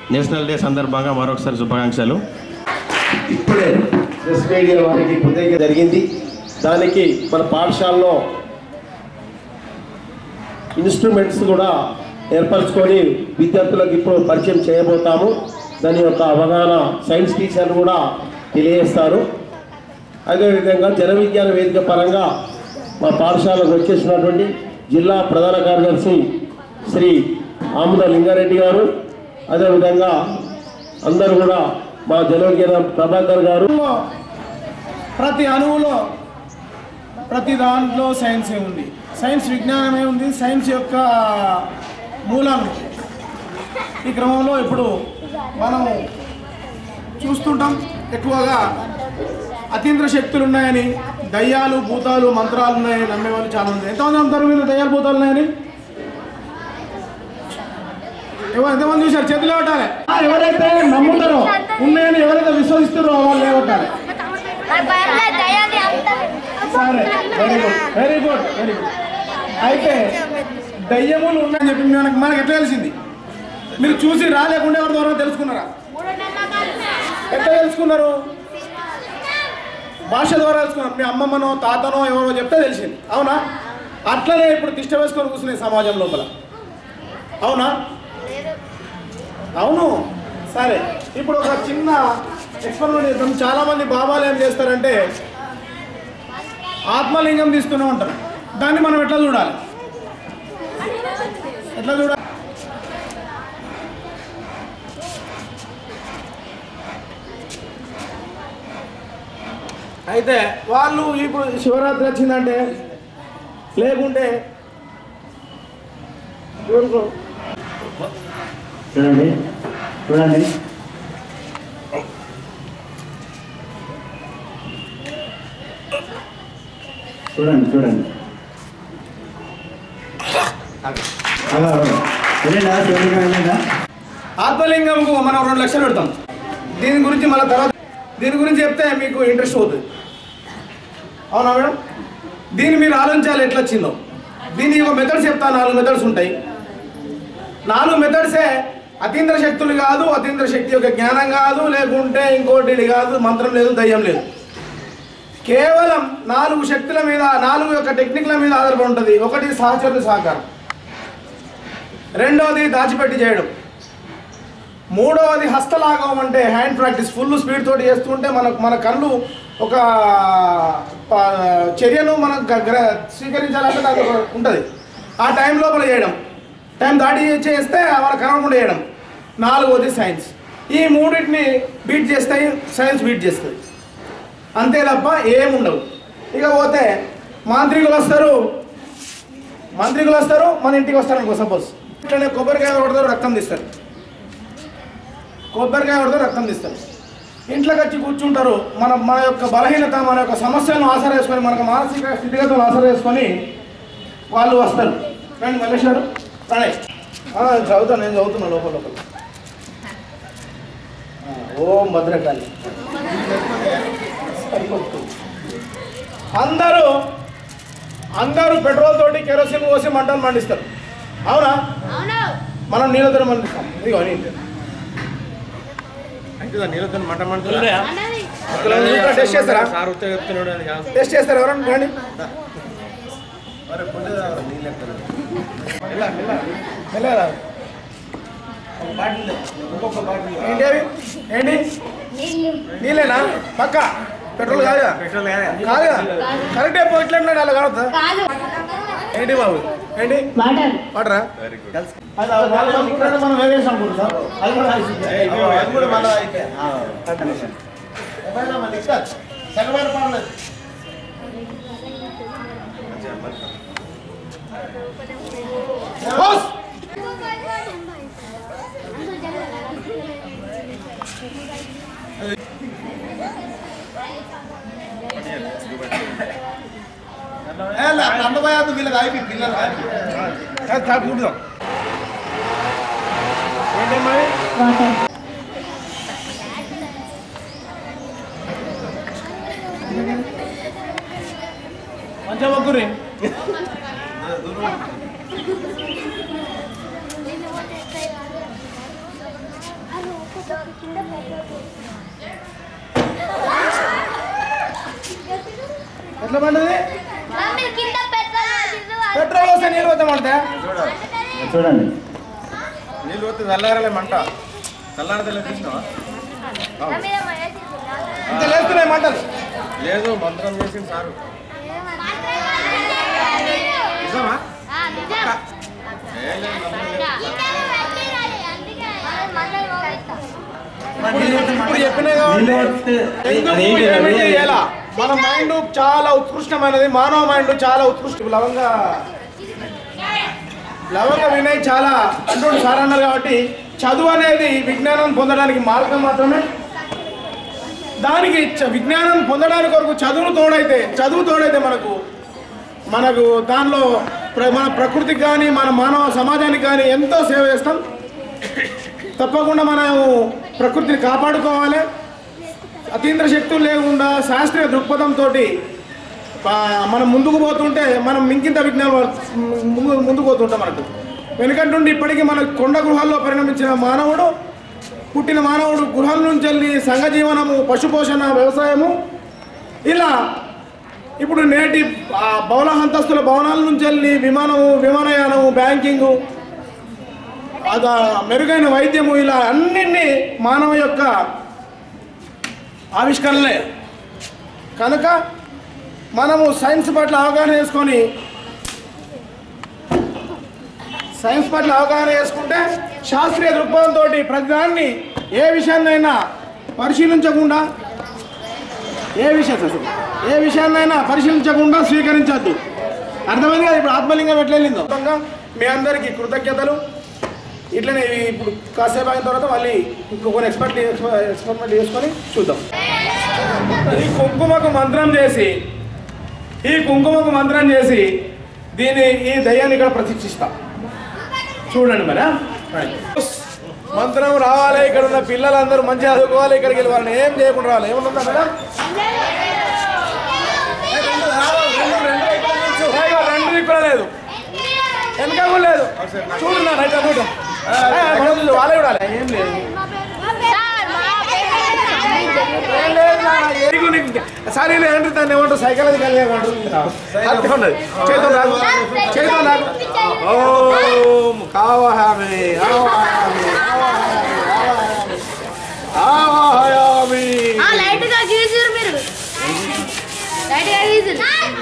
National day సందర్భంగా మరొకసారి శుభాకాంక్షలు ఇప్పుడే ప్రెస్ మీడియా వారికి కృతజ్ఞత జరిగింది దానికి మన పాఠశాలలో ఇన్స్ట్రుమెంట్స్ కూడా ఏర్పరచుకొని విద్యార్థులకు ఇప్పుడు పరిచయం చేయబోతాము దాని యొక్క అవగాహన సైన్స్ టీచర్లు కూడా తెలియజేస్తారు అదేవిధంగా జన విజ్ఞాన వేదిక పరంగా మా పాఠశాలకు వచ్చేసినటువంటి జిల్లా ప్రధాన కార్యదర్శి శ్రీ ఆముద లింగారెడ్డి గారు అదేవిధంగా అందరూ కూడా మా జన విజ్ఞాన ప్రభాకర్ గారు ప్రతి అణువులో ప్రతి దాంట్లో సైన్సే ఉంది సైన్స్ విజ్ఞానమే ఉంది సైన్స్ యొక్క మూలాలు ఈ క్రమంలో ఇప్పుడు మనం చూస్తుంటాం ఎక్కువగా అతీంద్ర శక్తులు ఉన్నాయని దయ్యాలు భూతాలు మంత్రాలు ఉన్నాయని నమ్మేవాళ్ళు చాలా మంది ఎంతమంది నమ్ముతారు మీరు దయ్యాలు భూతాలు ఉన్నాయని ఎవరు ఎంతమంది చూశారు చేతులు కొట్టాలి ఎవరైతే నమ్ముతారో ఉన్నాయని ఎవరైతే విశ్వసిస్తారో వాళ్ళు లేవట్టాలి సరే very good very good very good అయితే దయ్యములు ఉన్నాయని చెప్పి మనకు మనకు ఎట్లా తెలిసింది మీరు చూసి రాలేకుండా ఎవరి ద్వారా తెలుసుకున్నారా ఎట్లా తెలుసుకున్నారు భాష ద్వారా తెలుసుకున్నారు మీ అమ్మమ్మనో తాతనో ఎవరో చెప్తే తెలిసింది అవునా అట్లనే ఇప్పుడు తిష్ట వేసుకొని కూర్చున్నాయి సమాజం లోపల అవునా అవును సరే ఇప్పుడు ఒక చిన్న ఎక్స్పెరిమెంట్ చేద్దాం చాలా మంది బాబాలు ఏం చేస్తారంటే ఆత్మలింగం తీస్తూనే ఉంటారు దాన్ని మనం ఎట్లా చూడాలి ఎట్లా చూడాలి అయితే వాళ్ళు ఇప్పుడు శివరాత్రి వచ్చిందంటే లేకుంటే చూడుకో. చూడండి చూడండి చూడండి చూడండి అలా వెళ్ళిందా శివలింగం వెళ్ళిందా ఆత్మలింగంకు మనం రెండు లక్షలు పెడతాం దీని గురించి మళ్ళీ తర్వాత దీని గురించి చెప్తే మీకు ఇంట్రెస్ట్ అవుతుంది అవునా మేడం దీన్ని మీరు ఆలోచించాలి ఎట్లా వచ్చిందో దీనికి ఒక మెథడ్స్ చెప్తా నాలుగు మెథడ్స్ ఉంటాయి నాలుగు మెథడ్సే అతీంద్ర శక్తులు కాదు అతీంద్ర శక్తి యొక్క జ్ఞానం కాదు లేకుంటే ఇంకోటి కాదు మంత్రం లేదు దయ్యం లేదు కేవలం నాలుగు శక్తుల మీద నాలుగు యొక్క టెక్నిక్ల మీద ఆధారపడి ఉంటుంది ఒకటి సహచరుల సహకారం రెండవది దాచిపెట్టి చేయడం మూడవది హస్తలాఘవం అంటే హ్యాండ్ ప్రాక్టీస్ ఫుల్ స్పీడ్ తోటి చేస్తుంటే మనకు మన కళ్ళు ఒక ప- చర్యను మనం గ- గ్ర- స్వీకరించాలంటే దానికి ఒక ఉంటుంది ఆ టైం లోపల చేయడం టైం దాటి చేస్తే మన కనవకుండా చేయడం నాలుగవది సైన్స్ ఈ మూడింటిని బీట్ చేస్తాయి సైన్స్ బీట్ చేస్తుంది అంతే తప్ప ఏముండవు ఇక పోతే మాంత్రికులు వస్తారు మంత్రికులు వస్తారు మన ఇంటికి వస్తారు అనుకో సపోజ్ ఇట్లనే కొబ్బరికాయ కొడతారు రక్తం తీస్తారు కొబ్బరికాయ కొడతారు రక్తం తీస్తారు ఇంట్లోకి వచ్చి కూర్చుంటారు మన మన యొక్క బలహీనత మన యొక్క సమస్యలను ఆసరా వేసుకొని మనకు మానసిక స్థితిగతులను ఆసరా వేసుకొని వాళ్ళు వస్తారు రండి మల్లేష్ గారు రండి ఆ, చదువుతాను నేను చదువుతున్నా లోపల లోపల ఆ, ఓం భద్రకాళి అందరూ అందరూ పెట్రోల్ తోటి కెరోసిన్ పోసి మంటలు మండిస్తారు అవునా మనం నీళ్ళతో మండిస్తాం ఇదిగో నీళ్ళు అయితే నీళ్ళతో మట మంట టెస్ట్ చేస్తారా సార్ ఉత్తే చెప్తున్నాడు అది కాదు. టెస్ట్ చేస్తారా ఎవరన్నా రండి మెల్లగా ఏంటి అవి ఏంటి నీళ్ళేనా పక్క పెట్రోల్ కాదుగా పెట్రోల్ కాదా? కాదుగా కరెక్టే పోయిట్లన్నాడు అలా కావద్దా ఏంటి బాబు ఏంటి వాటర్ వాటరా అది వాళ్ళు అనుకుంటారు, మనం వేరే వేసాం అనుకుంటా. అది కూడా ఐస్ ఉంది. అది కూడా మళ్ళా అయితే. ఆ, ఎవరైనా మళ్ళీ ఇస్తారు. సెలవులు పర్లేదు. బాస్! ఏ, లే, నందపోయాదు వీళ్ళకి అయిపోయి పిల్లలు అయిపోయి. కాదు, కాదు, కూర్చోదాం. ఏంటమ్మా ఇది? వాటర్ మంచిగా మొక్కుర్రి ఎట్లా పండుది మమ్మీ కింద పెట్రోల్ పెట్రోల్ వస్తే నీళ్ళు పోతామంటే చూడండి నీళ్ళు వస్తే చల్లారలే మంట చల్లారదలే చూసినావా మమ్మీ ఇంత లేస్తున్నాయి మంటలు లేదు మంత్రం చేసింది సారు నిజమా ఏ లేదు, నమ్మలేదు. ఇప్పుడు చెప్పినా నీళ్ళు కాబట్టి వస్తే ఎందుకు అదేంటి ఏమీ రవి? చేయాలా? మన మైండ్ చాలా ఉత్కృష్టమైనది మానవ మైండ్ చాలా ఉత్కృష్టం లవంగ లవంగ వినయ్ చాలా అంటుండు సార్ అన్నారు కాబట్టి చదువు అనేది విజ్ఞానం పొందడానికి మార్గం మాత్రమే దానికి చ- విజ్ఞానం పొందడానికి కొరకు చదువును తోడైతే చదువు తోడైతే మనకు మనకు దానిలో ప్ర- మన ప్రకృతికి కానీ మన మానవ సమాజానికి కానీ ఎంతో సేవ చేస్తాం తప్పకుండా మనం ప్రకృతిని కాపాడుకోవాలి అతీంద్ర శక్తులు లేకుండా శాస్త్రీయ దృక్పథంతో మనం ముందుకు పోతుంటే మనం ఇంకింత విజ్ఞానం ముందు ముందుకు పోతుంటాం మనకు వెనుకటి నుండి ఇప్పటికీ మన కొండ గృహాల్లో పరిణమించిన మానవుడు పుట్టిన మానవుడు గృహాల నుంచి వెళ్ళి సంఘ జీవనము పశుపోషణ వ్యవసాయము ఇలా ఇప్పుడు నేటి ఆ, బహుళ అంతస్తుల భవనాల నుంచి వెళ్ళి విమానము విమానయానము బ్యాంకింగు అది మెరుగైన వైద్యము ఇలా అన్నింటినీ మానవ యొక్క ఆవిష్కరణలే కనుక మనము సైన్స్ పట్ల అవగాహన చేసుకొని సైన్స్ పట్ల అవగాహన చేసుకుంటే శాస్త్రీయ దృక్పథంతో ప్రతిదాన్ని ఏ విషయాన్నైనా పరిశీలించకుండా ఏ విషయం అసలు ఏ విషయాన్నైనా పరిశీలించకుండా స్వీకరించద్దు అర్థమైంది కదా ఇప్పుడు ఆత్మలింగం ఎట్లా వెళ్ళిందో మొత్తంగా మీ అందరికీ కృతజ్ఞతలు ఇట్లనే ఇప్పుడు కాసేపు అయిన తర్వాత మళ్ళీ ఇంకొక ఎక్స్పర్ట్ ఎక్స్పెరిమెంట్ చేసుకొని చూద్దాం ఈ కుంకుమకు మంత్రం చేసి ఈ కుంకుమకు మంత్రం చేసి దీని ఈ దయ్యాన్ని ఇక్కడ ప్రతిష్ఠిస్తా చూడండి మరి ఆ? మంత్రం రావాలి ఇక్కడ ఉన్న పిల్లలందరూ మంచిగా చదువుకోవాలి ఇక్కడికి వెళ్ళి వాళ్ళని ఏం చేయకుండా రావాలి ఏమన్నా మేడం ఏయ్, రెండు దిక్కుల లేదు వెనక కూడా లేదు చూడు నా రైట్ చూడు వాళ్ళే చూడాలి ఏం లేదు ఏం లేదు నాన్న, ఎరుగు నీకు. సరే ఏంటి దాన్ని ఏమంటారు సైకాలజీ కలిగి ఉన్నది చేద్దాం రాదు చేద్దాం రాదు ఓం కావహామి ఆవాహామి ఆవాహామి లైట్ గా గీసిరు మీరు లైట్ గా గీసిరు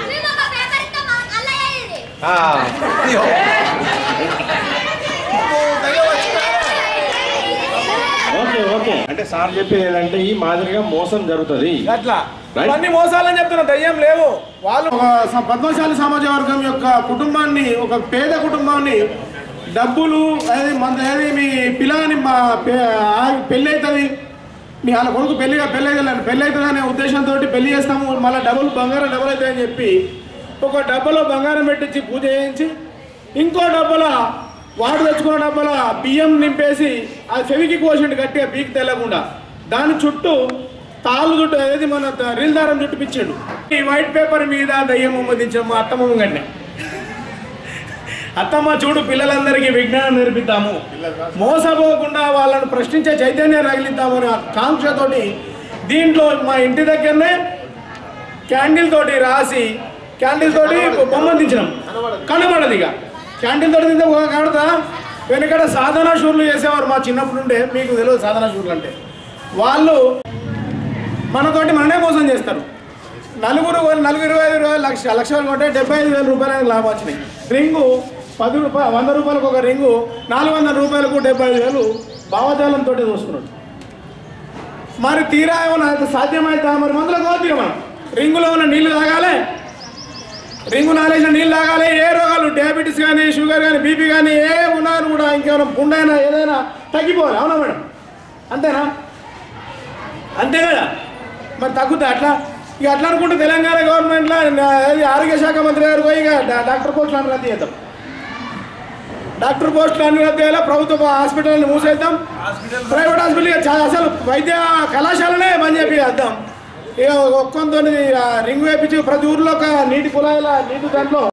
ఓకే ఓకే అంటే సార్ చెప్పేది ఏంటంటే ఈ మాదిరిగా మోసం జరుగుతుంది అట్లా Right. ఇవన్నీ మోసాలని చెప్తున్నా దయ్యం లేవు వాళ్ళు ఒక స- పద్మశాలి సమాజ వర్గం యొక్క కుటుంబాన్ని ఒక పేద కుటుంబాన్ని డబ్బులు అదే మన అదే మీ పిల్లని మా పె- ఆ- పెళ్ళి అవుతుంది మీ వాళ్ళ కొడుకు పెళ్లిగా పెళ్ళి అవుతుంది పెళ్ళి అవుతుంది అనే ఉద్దేశంతో పెళ్లి చేస్తాము మళ్ళీ డబ్బులు బంగారం డబ్బులు అవుతాయని చెప్పి ఒక డబ్బలో బంగారం పెట్టించి పూజ చేయించి ఇంకో డబ్బల వాడు తెచ్చుకున్న డబ్బల బియ్యం నింపేసి ఆ చెవికి కోసిండు గట్టిగా పీకి తెల్లకుండా దాని చుట్టూ తాళ్ళు చుట్టూ ఏది మన త- రీల్ దారం చుట్టూ పిచ్చాడు ఈ వైట్ పేపర్ మీద దయ్యం ఉమ్మదించాము మా అత్తమ్మ గండి అత్తమ్మ చూడు పిల్లలందరికీ విజ్ఞానం నేర్పిద్దాము మోసపోకుండా వాళ్ళని ప్రశ్నించే చైతన్యం రగిలిద్దాము అనే కాంక్షతోటి దీంట్లో మా ఇంటి దగ్గరనే క్యాండిల్ తోటి రాసి క్యాండిల్ తోటి బొమ్మ దించినాం కనబడదు ఇక క్యాండిల్ తోటి దింటే ఒక కనబడదా వెనకడ సాధనా షూర్లు చేసేవారు మా చిన్నప్పుడు ఉండే మీకు తెలియదు సాధనా షూర్లు అంటే వాళ్ళు మనతోటి మననే మోసం చేస్తారు నలుగురు నలుగురు ఇరవై ఐదు ఇరవై లక్ష లక్షలు కొంటే డెబ్బై ఐదు వేల రూపాయలకు లాభం వచ్చినాయి రింగు పది రూపాయలు వంద రూపాయలకు ఒక రింగు నాలుగు వందల రూపాయలకు డెబ్బై ఐదు వేలు భావజాలంతో చూసుకున్నాడు మరి తీరా ఏమన్నా అయితే సాధ్యమైతే మరి మందులో కోద్దాం మనం రింగులో ఉన్న నీళ్లు తాగాలి రింగు నాలేసిన నీళ్ళు తాగాలి ఏ రోగాలు డయాబెటీస్ కానీ షుగర్ కానీ బీపీ కానీ ఏ ఉన్నా కూడా ఇంకేమైనా పుండైనా ఏదైనా తగ్గిపోవాలి అవునా మేడం అంతేనా అంతే కదా మరి తగ్గుతా అట్లా ఇక అట్లా అనుకుంటే తెలంగాణ గవర్నమెంట్లో నా- ఏది ఆరోగ్య శాఖ మంత్రి గారు పోయి ఇక డా- డాక్టర్ పోస్టులు అన్ని రద్దు చేద్దాం డాక్టర్ పోస్టులు అన్ని రద్దు చేయాలి ప్రభుత్వ హాస్పిటల్ని మూసేద్దాం ప్రైవేట్ హాస్పిటల్ ఇక చా- అసలు వైద్య కళాశాలనే బంద్ చెప్పి వేద్దాం ఇక ఒక్కొంతో రింగ్ వేపించి ప్రతి ఊర్లో ఒక నీటి కుళాయిల నీటి దాంట్లో